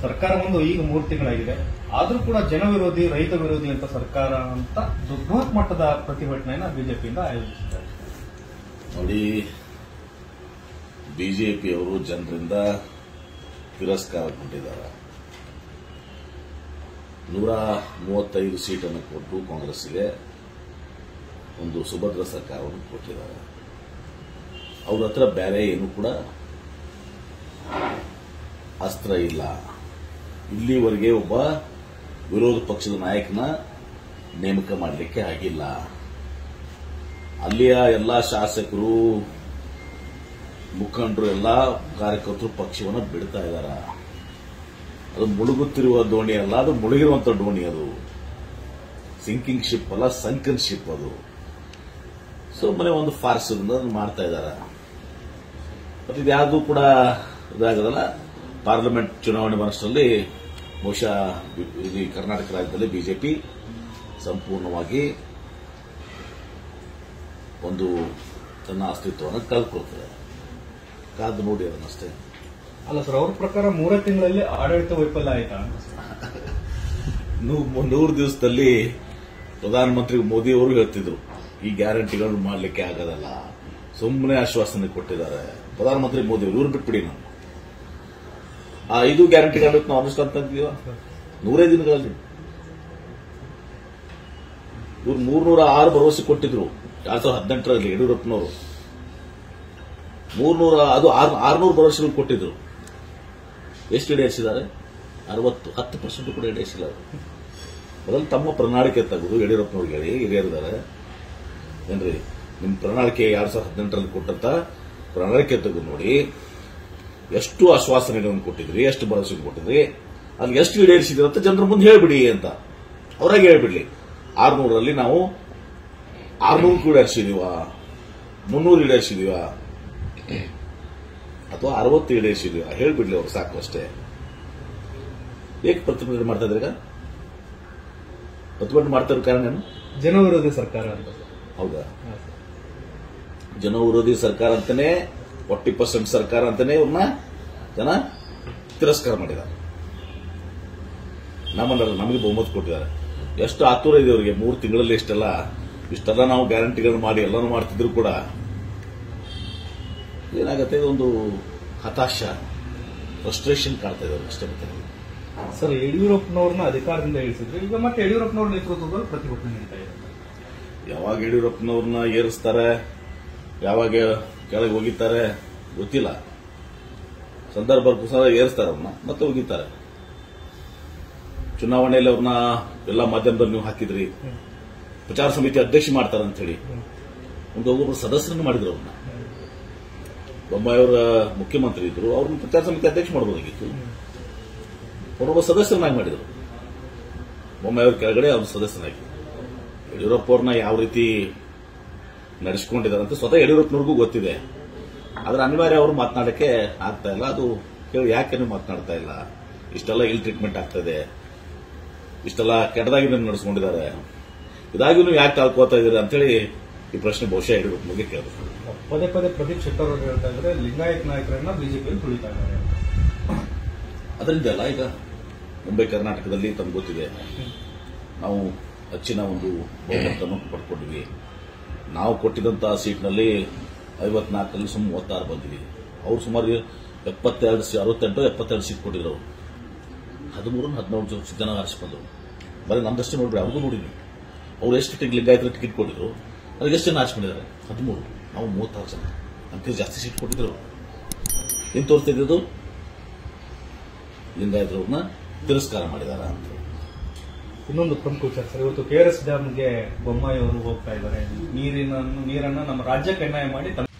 ಸರ್ಕಾರ ಒಂದು ಈಗ ಮೂರು ತಿಂಗಳಾಗಿದೆ ಆದ್ರೂ ಕೂಡ ಜನ ವಿರೋಧಿ ರೈತ ವಿರೋಧಿ ಅಂತ ಸರ್ಕಾರ ಅಂತ ಬೃಹತ್ ಮಟ್ಟದ ಪ್ರತಿಭಟನೆಯನ್ನ ಬಿಜೆಪಿಯಿಂದ ಆಯೋಜಿಸಿದ್ದಾರೆ ನೋಡಿ ಬಿಜೆಪಿಯವರು ಜನರಿಂದ ತಿರಸ್ಕಾರ ಕೊಟ್ಟಿದ್ದಾರೆ ನೂರ ಮೂವತ್ತೈದು ಸೀಟನ್ನು ಕೊಟ್ಟು ಕಾಂಗ್ರೆಸ್ಗೆ ಒಂದು ಸುಭದ್ರ ಸರ್ಕಾರವನ್ನು ಕೊಟ್ಟಿದ್ದಾರೆ ಅವ್ರ ಹತ್ರ ಬೇರೆ ಏನು ಕೂಡ ಅಸ್ತ್ರ ಇಲ್ಲ ಇಲ್ಲಿವರೆಗೆ ಒಬ್ಬ ವಿರೋಧ ಪಕ್ಷದ ನಾಯಕನ ನೇಮಕ ಮಾಡಲಿಕ್ಕೆ ಆಗಿಲ್ಲ ಅಲ್ಲಿಯ ಎಲ್ಲ ಶಾಸಕರು ಮುಖಂಡರು ಎಲ್ಲ ಕಾರ್ಯಕರ್ತರು ಪಕ್ಷವನ್ನು ಬಿಡ್ತಾ ಇದ್ದಾರೆ ಅದು ಮುಳುಗುತ್ತಿರುವ ದೋಣಿ ಅಲ್ಲ ಅದು ಮುಳುಗಿರುವಂತ ದೋಣಿ ಅದು ಸಿಂಕಿಂಗ್ ಶಿಪ್ ಅಲ್ಲ ಸಂಕನ್ ಶಿಪ್ ಅದು ಸುಮ್ಮನೆ ಒಂದು ಫಾರ್ಸ್ ಮಾಡ್ತಾ ಇದ್ದಾರೆ ಮತ್ತೆ ಇದ್ಯಾವುದು ಕೂಡ ಇದಾಗದಲ್ಲ ಪಾರ್ಲಿಮೆಂಟ್ ಚುನಾವಣೆ ಮನಸ್ಸಲ್ಲಿ ಬಹುಶಃ ಈ ಕರ್ನಾಟಕ ರಾಜ್ಯದಲ್ಲಿ ಬಿಜೆಪಿ ಸಂಪೂರ್ಣವಾಗಿ ಒಂದು ತನ್ನ ಅಸ್ತಿತ್ವವನ್ನು ಕಳ್ಕೊಳ್ತದೆ ಕಾದು ನೋಡಿ ಅದನ್ನಷ್ಟೇ ಅಲ್ಲ ಸರ್ ಅವ್ರ ಪ್ರಕಾರ ಮೂರೇ ತಿಂಗಳಲ್ಲಿ ಆಡಳಿತ ವೈಫಲ್ಯ ಆಯ್ತಾ ಅಂತ ಸರ್. ನೂ- ನೂರು ದಿವಸದಲ್ಲಿ ಪ್ರಧಾನಮಂತ್ರಿ ಮೋದಿ ಅವರು ಹೇಳ್ತಿದ್ರು ಈ ಗ್ಯಾರಂಟಿಗಳನ್ನು ಮಾಡಲಿಕ್ಕೆ ಆಗೋದಲ್ಲ ಸುಮ್ಮನೆ ಆಶ್ವಾಸನೆ ಕೊಟ್ಟಿದ್ದಾರೆ ಪ್ರಧಾನಮಂತ್ರಿ ಮೋದಿ ಅವರು ಇವ್ರು ಬಿಟ್ಬಿಡಿ ನಾವು ಆ ಐದು ಗ್ಯಾರಂಟಿಗಳು ನಾವು ಅನುಷ್ಠಾನ ನೂರೇ ದಿನಗಳಲ್ಲಿ ಇವ್ರು ಮೂರ್ನೂರ ಆರು ಭರವಸೆ ಕೊಟ್ಟಿದ್ರು ಎರಡ್ ಸಾವಿರದ ಹದಿನೆಂಟರಲ್ಲಿ ಯಡಿಯೂರಪ್ಪನವರು ಮೂರ್ನೂರ ಅದು ಆರ್ನೂರು ಭರವಸೆಗಳು ಕೊಟ್ಟಿದ್ರು ಎಷ್ಟು ಈಡೇರಿಸಿದ್ದಾರೆ ಅರವತ್ತು ಹತ್ತು ಪರ್ಸೆಂಟ್ ಕೂಡ ಈಡೇರಿಸಿಲ್ಲ ಅವರು ಮೊದಲು ತಮ್ಮ ಪ್ರಣಾಳಿಕೆ ತೆಗೆದು ಯಡಿಯೂರಪ್ಪನವ್ರಿಗೆ ಹೇಳಿ ಹಿರಿಯರಿದ್ದಾರೆ ಏನ್ರಿ ನಿಮ್ಮ ಪ್ರಣಾಳಿಕೆ ಎರಡ್ ಸಾವಿರದ ಹದಿನೆಂಟರಲ್ಲಿ ಕೊಟ್ಟಂತ ಪ್ರಣಾಳಿಕೆ ತೆಗೆದು ನೋಡಿ ಎಷ್ಟು ಆಶ್ವಾಸನೆಗಳನ್ನು ಕೊಟ್ಟಿದ್ರಿ ಎಷ್ಟು ಭರವಸೆ ಕೊಟ್ಟಿದ್ರಿ ಅಲ್ಲಿ ಎಷ್ಟು ಈಡೇರಿಸಿದ್ರಿ ಅಂತ ಜನರ ಮುಂದೆ ಹೇಳ್ಬಿಡಿ ಅಂತ ಅವರಾಗೆ ಹೇಳ್ಬಿಡ್ಲಿ ಆರ್ನೂರಲ್ಲಿ ನಾವು ಆರ್ನೂರು ಈಡೇರಿಸಿದೀವ ಮುನ್ನೂರು ಈಡೇರಿಸಿದೀವ ಅಥವಾ ಅರವತ್ತು ಈಡೇರಿಸಿದೀವ ಹೇಳ್ಬಿಡ್ಲಿ ಅವ್ರು ಸಾಕು ಅಷ್ಟೇ ಏಕೆ ಪ್ರತಿಭಟನೆ ಮಾಡ್ತಾ ಇದ್ರೀಗ ಪ್ರತಿಭಟನೆ ಮಾಡ್ತಾ ಇರೋ ಕಾರಣ ಏನು ಜನ ವಿರೋಧಿ ಸರ್ಕಾರ ಅಂತ ಸರ್. ಹೌದಾ ಹಾ, ಸರ್. ಜನ ವಿರೋಧಿ ಸರ್ಕಾರ ಅಂತಾನೆ ಫಾರ್ಟಿ ಪರ್ಸೆಂಟ್ ಸರ್ಕಾರ ಅಂತಾನೆ ಇವ್ರನ್ನ ಜನ ತಿರಸ್ಕಾರ ಮಾಡಿದ್ದಾರೆ ನಮ್ಮನ್ನ ನಮಗೆ ಬಹುಮತ ಕೊಟ್ಟಿದ್ದಾರೆ ಎಷ್ಟು ಆತುರ ಇದೆ ಅವರಿಗೆ ಮೂರು ತಿಂಗಳಲ್ಲಿ ಇಷ್ಟೆಲ್ಲ ಇಷ್ಟೆಲ್ಲ ನಾವು ಗ್ಯಾರಂಟಿಗಳನ್ನು ಮಾಡಿ ಎಲ್ಲಾನು ಮಾಡ್ತಿದ್ರು ಕೂಡ ಏನಾಗುತ್ತೆ ಇದೊಂದು ಹತಾಶ ಫ್ರಸ್ಟ್ರೇಷನ್ ಕಾಡ್ತಾ ಇದ್ದಾರೆ ಅಷ್ಟೇ ಮತ್ತೆ ಸರ್ ಯಡಿಯೂರಪ್ಪನವ್ರನ್ನ ಅಧಿಕಾರದಿಂದ ಇಳಿಸಿದ್ರು ಈಗ ಮತ್ತೆ ಯಡಿಯೂರಪ್ಪನವ್ರ ನೇತೃತ್ವದಲ್ಲಿ ಪ್ರತಿಭಟನೆ ನಡೀತಾ ಇದೆ ಯಾವಾಗ ಯಡಿಯೂರಪ್ಪನವ್ರನ್ನ ಏರಿಸ್ತಾರೆ ಯಾವಾಗ ಕೆಳಗೆ ಹೋಗಿತಾರೆ ಗೊತ್ತಿಲ್ಲ ಸಂದರ್ಭಕ್ಕೂ ಏರಿಸ್ತಾರೆ ಅವ್ರನ್ನ ಮತ್ತೆ ಹೋಗಿದ್ದಾರೆ ಚುನಾವಣೆಯಲ್ಲಿ ಅವ್ರನ್ನ ಎಲ್ಲ ಮಾಧ್ಯಮದಲ್ಲಿ ನೀವು ಹಾಕಿದ್ರಿ ಪ್ರಚಾರ ಸಮಿತಿ ಅಧ್ಯಕ್ಷ ಮಾಡ್ತಾರೆ ಅಂತ ಹೇಳಿ ಒಂದು ಒಬ್ಬೊಬ್ಬರು ಸದಸ್ಯರನ್ನು ಮಾಡಿದ್ರು ಅವ್ರನ್ನ ಬೊಮ್ಮಾಯಿಯವರ ಮುಖ್ಯಮಂತ್ರಿ ಇದ್ರು ಅವ್ರನ್ನ ಪ್ರಚಾರ ಸಮಿತಿ ಅಧ್ಯಕ್ಷ ಮಾಡಬಹುದಾಗಿತ್ತು ಅವರೊಬ್ಬ ಸದಸ್ಯರನ್ನಾಗಿ ಮಾಡಿದ್ರು ಬೊಮ್ಮಾಯಿಯವ್ರ ಕೆಳಗಡೆ ಅವ್ರ ಸದಸ್ಯನಾಗಿ ಯಡಿಯೂರಪ್ಪ ಅವ್ರನ್ನ ಯಾವ ರೀತಿ ನಡೆಸ್ಕೊಂಡಿದ್ದಾರೆ ಅಂತ ಸ್ವತಃ ಯಡಿಯೂರಪ್ಪನವ್ರಿಗೂ ಗೊತ್ತಿದೆ ಆದ್ರೆ ಅನಿವಾರ್ಯ ಅವರು ಮಾತನಾಡಕ್ಕೆ ಆಗ್ತಾ ಇಲ್ಲ ಅದು ಕೇಳಿ ಯಾಕೆ ನೀವು ಮಾತನಾಡ್ತಾ ಇಲ್ಲ ಇಷ್ಟೆಲ್ಲ ಇಲ್ ಟ್ರೀಟ್ಮೆಂಟ್ ಆಗ್ತದೆ ಇಷ್ಟೆಲ್ಲ ಕೆಟ್ಟದಾಗಿ ನೀವು ನಡೆಸ್ಕೊಂಡಿದ್ದಾರೆ ಇದಾಗಿ ನೀವು ಯಾಕೆ ತಾಳ್ಕೋತಾ ಇದ್ದೀರಾ ಅಂತೇಳಿ ಈ ಪ್ರಶ್ನೆ ಬಹುಶಃ ಯಡಿಯೂರಪ್ಪನಿಗೆ ಕೇಳಬೇಕು ಪದೇ ಪದೇ ಪ್ರದೀಪ್ ಶೆಟ್ಟರ್ ಅವರು ಹೇಳ್ತಾ ಇದ್ರೆ ಲಿಂಗಾಯತ್ ನಾಯಕರನ್ನ ಬಿಜೆಪಿಯಲ್ಲಿ ತುಳಿತಾ ಇದ್ದಾರೆ ಅದರಿಂದ ಅಲ್ಲ ಈಗ ಮುಂಬೈ ಕರ್ನಾಟಕದಲ್ಲಿ ತಮ್ಗೆ ಗೊತ್ತಿದೆ ನಾವು ಹೆಚ್ಚಿನ ಒಂದು ಬಹುಮತವನ್ನು ಪಡ್ಕೊಂಡಿದ್ವಿ ನಾವು ಕೊಟ್ಟಿದ್ದಂತಹ ಸೀಟ್ನಲ್ಲಿ ಐವತ್ನಾಲ್ಕರಲ್ಲಿ ಸುಮ್ಮನೆ ಮೂವತ್ತಾರು ಬಂದಿವಿ ಅವ್ರು ಸುಮಾರು ಎಪ್ಪತ್ತೆರಡು ಸಿ ಅರವತ್ತೆಂಟು ಎಪ್ಪತ್ತೆರಡು ಸೀಟ್ ಕೊಟ್ಟಿದ್ರು ಅವ್ರು ಹದಿಮೂರು ಹದಿನೇಳು ಜನ ಆರಿಸ್ಕೊಂಡ್ರು ಬರೀ ನಮ್ದಷ್ಟೇ ನೋಡ್ರಿ ಅವ್ರಿಗೂ ನೋಡಿದ್ವಿ ಅವ್ರು ಎಷ್ಟು ಟಿಕೆಟ್ ಲಿಂಗಾಯತರ ಟಿಕೆಟ್ ಕೊಟ್ಟಿದ್ರು ಅವ್ರಿಗೆ ಎಷ್ಟು ಜನ ಆರಿಸ್ಕೊಂಡಿದ್ದಾರೆ ಹದಿಮೂರು ನಾವು ಮೂವತ್ತಾರು ಜನ ನಮ್ಗೆ ಜಾಸ್ತಿ ಸೀಟ್ ಕೊಟ್ಟಿದ್ರು ಏನ್ ತೋರಿಸ್ತಿದ್ದು ಲಿಂಗಾಯತರವ್ರನ್ನ ತಿರಸ್ಕಾರ ಮಾಡಿದಾರ ಅಂತ ಇನ್ನೊಂದು ಪ್ರಮುಖ ವಿಚಾರ ಸರ್ ಇವತ್ತು ಕೆಆರ್ಎಸ್ ಡ್ಯಾಮ್ಗೆ ಬೊಮ್ಮಾಯಿ ಅವರು ಹೋಗ್ತಾ ಇದ್ದಾರೆ ನೀರಿನ ನೀರನ್ನ ನಮ್ಮ ರಾಜ್ಯಕ್ಕೆ ಅನ್ಯಾಯ ಮಾಡಿ ತಮ್ಮ